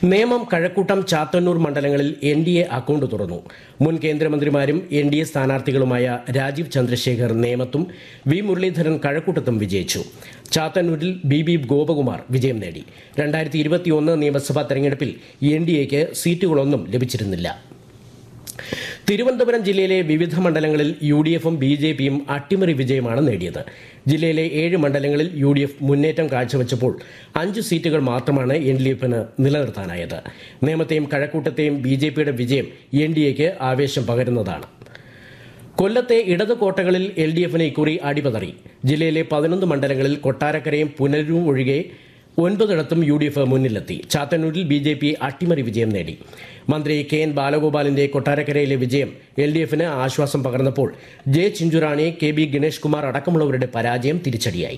നേമം കഴക്കൂട്ടം ചാത്തന്നൂർ മണ്ഡലങ്ങളിൽ N D A account തുറന്നു മുൻ കേന്ദ്രമന്ത്രിമാരും എൻ ഡി എ സ്ഥാനാർത്ഥികളുമായ രാജീവ് ചന്ദ്രശേഖർ നേമത്തും വി മുരളീധരൻ കഴക്കൂട്ടത്തും വിജയിച്ചു ചാത്തന്നൂരിൽ ബി ബി ഗോപകുമാർ വിജയം നേടി രണ്ടായിരത്തി ഇരുപത്തിയൊന്ന് നിയമസഭാ തെരഞ്ഞെടുപ്പിൽ എൻ ഡി എക്ക് സീറ്റുകളൊന്നും ലഭിച്ചിരുന്നില്ല തിരുവനന്തപുരം ജില്ലയിലെ വിവിധ മണ്ഡലങ്ങളിൽ യു ഡി എഫും ബി ജെ പിയും അട്ടിമറി വിജയമാണ് നേടിയത് ജില്ലയിലെ ഏഴ് മണ്ഡലങ്ങളിൽ യു ഡി എഫ് മുന്നേറ്റം കാഴ്ചവെച്ചപ്പോൾ അഞ്ച് സീറ്റുകൾ മാത്രമാണ് എൻ ഡി എഫിന് നിലനിർത്താനായത് നേമത്തെയും കഴക്കൂട്ടത്തെയും ബി ജെ പിയുടെ വിജയം എൻ ഡി എക്ക് ആവേശം പകരുന്നതാണ് കൊല്ലത്തെ ഇടത് കോട്ടകളിൽ എൽ ഡി എഫിന് ഇക്കുറി അടിപതറി ജില്ലയിലെ പതിനൊന്ന് മണ്ഡലങ്ങളിൽ കൊട്ടാരക്കരയും പുനലൂരും ഒഴികെ ഒൻപതിടത്തും യു ഡി എഫ് മുന്നിലെത്തി ചാത്തന്നൂരിൽ ബി ജെ പി അട്ടിമറി വിജയം നേടി മന്ത്രി കെ എൻ ബാലഗോപാലിന്റെ കൊട്ടാരക്കരയിലെ വിജയം എൽ ഡി എഫിന് ആശ്വാസം പകർന്നപ്പോൾ J Chinchurani K B Ganesh Kumar അടക്കമുള്ളവരുടെ പരാജയം തിരിച്ചടിയായി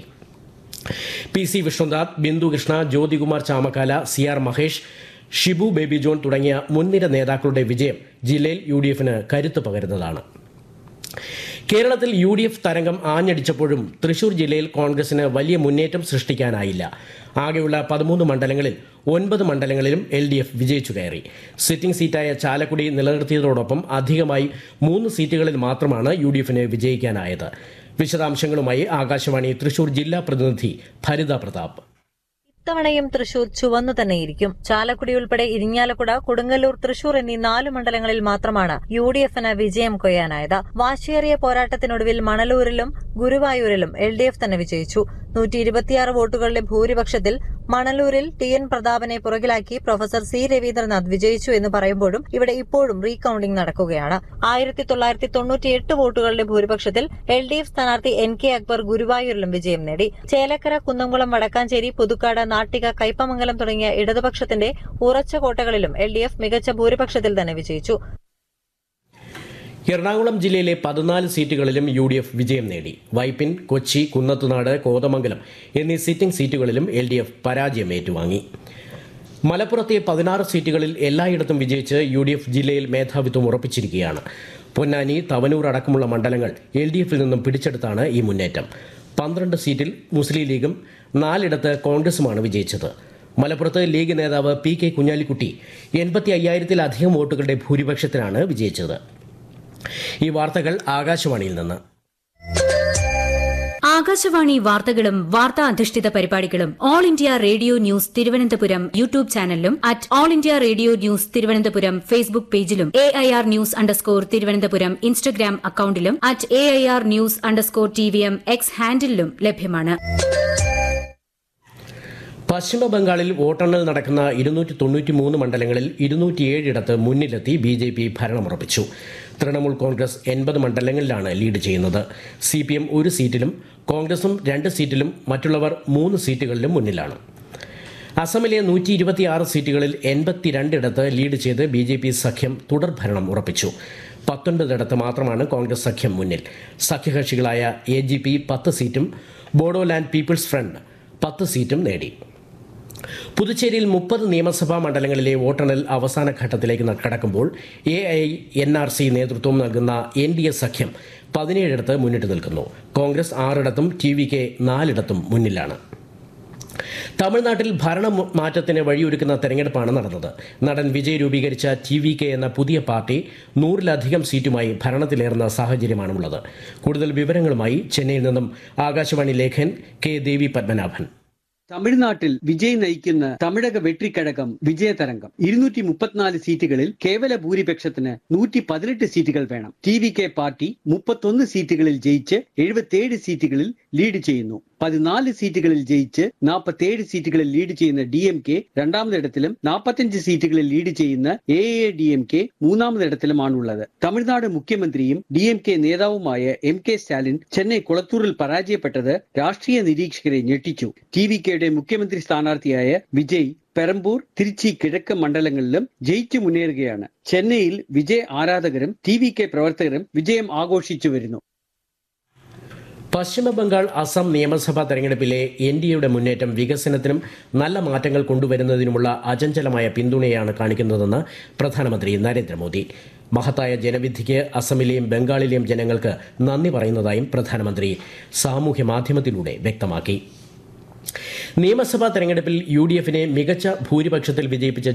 P C Vishnunath Bindu Krishna Jyothikumar Chamakkala C R Mahesh Shibu Baby John തുടങ്ങിയ മുൻനിര നേതാക്കളുടെ വിജയം ജില്ലയിൽ യു ഡി എഫിന് കരുത്ത് പകരുന്നതാണ് കേരളത്തിൽ യു ഡി എഫ് തരംഗം ആഞ്ഞടിച്ചപ്പോഴും തൃശൂർ ജില്ലയിൽ കോൺഗ്രസിന് വലിയ മുന്നേറ്റം സൃഷ്ടിക്കാനായില്ല ആകെയുള്ള പതിമൂന്ന് മണ്ഡലങ്ങളിൽ ഒൻപത് മണ്ഡലങ്ങളിലും എൽ ഡി എഫ് വിജയിച്ചു കയറി സിറ്റിംഗ് സീറ്റായ ചാലക്കുടി നിലനിർത്തിയതോടൊപ്പം അധികമായി മൂന്ന് സീറ്റുകളിൽ മാത്രമാണ് യു ഡി എഫിന് വിജയിക്കാനായത് വിശദാംശങ്ങളുമായി ആകാശവാണി തൃശൂർ ജില്ലാ പ്രതിനിധി ഭരിത പ്രതാപ് ഇത്തവണയും തൃശൂർ ചുവന്നു തന്നെയിരിക്കും ചാലക്കുടി ഉൾപ്പെടെ ഇരിങ്ങാലക്കുട കൊടുങ്ങല്ലൂർ തൃശൂർ എന്നീ നാല് മണ്ഡലങ്ങളിൽ മാത്രമാണ് യു ഡി എഫിന് വിജയം കൊയ്യാനായത് വാശിയേറിയ പോരാട്ടത്തിനൊടുവിൽ മണലൂരിലും ഗുരുവായൂരിലും എൽ ഡി എഫ് തന്നെ വിജയിച്ചു നൂറ്റി ഇരുപത്തിയാറ് വോട്ടുകളുടെ ഭൂരിപക്ഷത്തിൽ മണലൂരിൽ ടി എൻ പ്രതാപനെ പുറകിലാക്കി പ്രൊഫസർ സി രവീന്ദ്രനാഥ് വിജയിച്ചു എന്ന് പറയുമ്പോഴും ഇവിടെ ഇപ്പോഴും റീകൌണ്ടിംഗ് നടക്കുകയാണ് ആയിരത്തി തൊള്ളായിരത്തി തൊണ്ണൂറ്റിയെട്ട് വോട്ടുകളുടെ ഭൂരിപക്ഷത്തിൽ എൽ ഡി എഫ് സ്ഥാനാർത്ഥി എൻ കെ അക്ബർ ഗുരുവായൂരിലും വിജയം നേടി ചേലക്കര കുന്നംകുളം വടക്കാഞ്ചേരി പുതുക്കാട് നാട്ടിക കയ്പമംഗലം തുടങ്ങിയ ഇടതുപക്ഷത്തിന്റെ ഉറച്ച കോട്ടകളിലും എൽ ഡി എഫ് മികച്ച ഭൂരിപക്ഷത്തിൽ തന്നെ വിജയിച്ചു എറണാകുളം ജില്ലയിലെ പതിനാല് സീറ്റുകളിലും യു ഡി എഫ് വിജയം നേടി വൈപ്പിൻ കൊച്ചി കുന്നത്തുനാട് കോതമംഗലം എന്നീ സിറ്റിംഗ് സീറ്റുകളിലും എൽ ഡി എഫ് പരാജയം ഏറ്റുവാങ്ങി മലപ്പുറത്തെ പതിനാറ് സീറ്റുകളിൽ എല്ലായിടത്തും വിജയിച്ച് യു ഡി എഫ് ജില്ലയിൽ മേധാവിത്വം ഉറപ്പിച്ചിരിക്കുകയാണ് പൊന്നാനി തവനൂർ അടക്കമുള്ള മണ്ഡലങ്ങൾ എൽ ഡി എഫിൽ നിന്നും പിടിച്ചെടുത്താണ് ഈ മുന്നേറ്റം പന്ത്രണ്ട് സീറ്റിൽ മുസ്ലിം ലീഗും നാലിടത്ത് കോൺഗ്രസുമാണ് വിജയിച്ചത് മലപ്പുറത്ത് ലീഗ് നേതാവ് പി കെ കുഞ്ഞാലിക്കുട്ടി എൺപത്തി അയ്യായിരത്തിലധികം വോട്ടുകളുടെ ഭൂരിപക്ഷത്തിനാണ് വിജയിച്ചത് ഈ വാർത്തകൾ ആകാശവാണിയിൽ നിന്ന് ആകാശവാണി വാർത്തകളും വാർത്താ അധിഷ്ഠിത പരിപാടികളും all India radio news Thiruvananthapuram YouTube ചാനലിലും at all India radio news Thiruvananthapuram Facebook പേജിലും A I R news underscore Thiruvananthapuram Instagram അക്കൌണ്ടിലും at A I R news underscore T V M X ഹാൻഡിലും ലഭ്യമാണ് പശ്ചിമ ബംഗാളിൽ വോട്ടെണ്ണൽ നടക്കുന്ന ഇരുന്നൂറ്റി തൊണ്ണൂറ്റി മൂന്ന് മണ്ഡലങ്ങളിൽ ഇരുന്നൂറ്റിയേഴിടത്ത് മുന്നിലെത്തി ബി ജെ പി ഭരണമുറപ്പിച്ചു തൃണമൂൽ കോൺഗ്രസ് എൺപത് മണ്ഡലങ്ങളിലാണ് ലീഡ് ചെയ്യുന്നത് സി പി എം ഒരു സീറ്റിലും കോൺഗ്രസും രണ്ട് സീറ്റിലും മറ്റുള്ളവർ മൂന്ന് സീറ്റുകളിലും മുന്നിലാണ് അസമിലെ നൂറ്റി ഇരുപത്തിയാറ് സീറ്റുകളിൽ എൺപത്തിരണ്ടിടത്ത് ലീഡ് ചെയ്ത് ബി ജെ പി സഖ്യം തുടർഭരണം ഉറപ്പിച്ചു പത്തൊൻപതിടത്ത് മാത്രമാണ് കോൺഗ്രസ് സഖ്യം മുന്നിൽ സഖ്യകക്ഷികളായ എ ജി പി പത്ത് സീറ്റും ബോഡോലാൻഡ് പീപ്പിൾസ് ഫ്രണ്ട് പത്ത് സീറ്റും നേടി പുതുച്ചേരിയിൽ മുപ്പത് നിയമസഭാ മണ്ഡലങ്ങളിലെ വോട്ടെണ്ണൽ അവസാന ഘട്ടത്തിലേക്ക് കടക്കുമ്പോൾ A I N R C നേതൃത്വം നൽകുന്ന എൻ ഡി എ സഖ്യം പതിനേഴിടത്ത് മുന്നിട്ട് നിൽക്കുന്നു കോൺഗ്രസ് ആറിടത്തും ടി വി കെ നാലിടത്തും മുന്നിലാണ് തമിഴ്നാട്ടിൽ ഭരണ മാറ്റത്തിന് വഴിയൊരുക്കുന്ന തെരഞ്ഞെടുപ്പാണ് നടന്നത് നടൻ വിജയ് രൂപീകരിച്ച ടി വി കെ എന്ന പുതിയ പാർട്ടി നൂറിലധികം സീറ്റുമായി ഭരണത്തിലേറുന്ന സാഹചര്യമാണുള്ളത് കൂടുതൽ വിവരങ്ങളുമായി ചെന്നൈയിൽ നിന്നും ആകാശവാണി ലേഖൻ കെ ദേവി പത്മനാഭൻ തമിഴ്നാട്ടിൽ വിജയ് നയിക്കുന്ന തമിഴക വെട്രിക്കഴകം വിജയതരംഗം ഇരുന്നൂറ്റി മുപ്പത്തിനാല് സീറ്റുകളിൽ കേവല ഭൂരിപക്ഷത്തിന് നൂറ്റി പതിനെട്ട് സീറ്റുകൾ വേണം ടി വി കെ പാർട്ടി മുപ്പത്തൊന്ന് സീറ്റുകളിൽ ജയിച്ച് എഴുപത്തിയേഴ് സീറ്റുകളിൽ ലീഡ് ചെയ്യുന്നു പതിനാല് സീറ്റുകളിൽ ജയിച്ച് നാൽപ്പത്തിയേഴ് സീറ്റുകളിൽ ലീഡ് ചെയ്യുന്ന ഡി എം കെ രണ്ടാമതിടത്തിലും നാൽപ്പത്തിയഞ്ച് സീറ്റുകളിൽ ലീഡ് ചെയ്യുന്ന A A D M K മൂന്നാമതിടത്തിലുമാണുള്ളത് തമിഴ്നാട് മുഖ്യമന്ത്രിയും ഡി എം കെ നേതാവുമായ എം കെ സ്റ്റാലിൻ ചെന്നൈ കുളത്തൂരിൽ പരാജയപ്പെട്ടത് രാഷ്ട്രീയ നിരീക്ഷകരെ ഞെട്ടിച്ചു ടി വി കെയുടെ മുഖ്യമന്ത്രി സ്ഥാനാർത്ഥിയായ വിജയ് പെരമ്പൂർ തിരുച്ചി കിഴക്ക് മണ്ഡലങ്ങളിലും ജയിച്ചു മുന്നേറുകയാണ് ചെന്നൈയിൽ വിജയ് ആരാധകരും ടി വി കെ പ്രവർത്തകരും വിജയം ആഘോഷിച്ചു വരുന്നു പശ്ചിമ ബംഗാൾ അസം നിയമസഭാ തെരഞ്ഞെടുപ്പിലെ എൻ ഡി എയുടെ മുന്നേറ്റം വികസനത്തിനും നല്ല മാറ്റങ്ങൾ കൊണ്ടുവരുന്നതിനുമുള്ള അചഞ്ചലമായ പിന്തുണയാണ് കാണിക്കുന്നതെന്ന് പ്രധാനമന്ത്രി നരേന്ദ്രമോദി മഹത്തായ ജനവിധിക്ക് അസമിലെയും ബംഗാളിലെയും ജനങ്ങൾക്ക് നന്ദി പറയുന്നതായും പ്രധാനമന്ത്രി സാമൂഹ്യ മാധ്യമത്തിലൂടെ വ്യക്തമാക്കി നിയമസഭാ തെരഞ്ഞെടുപ്പിൽ യു ഡി എഫിനെ മികച്ച ഭൂരിപക്ഷത്തിൽ വിജയിപ്പിച്ച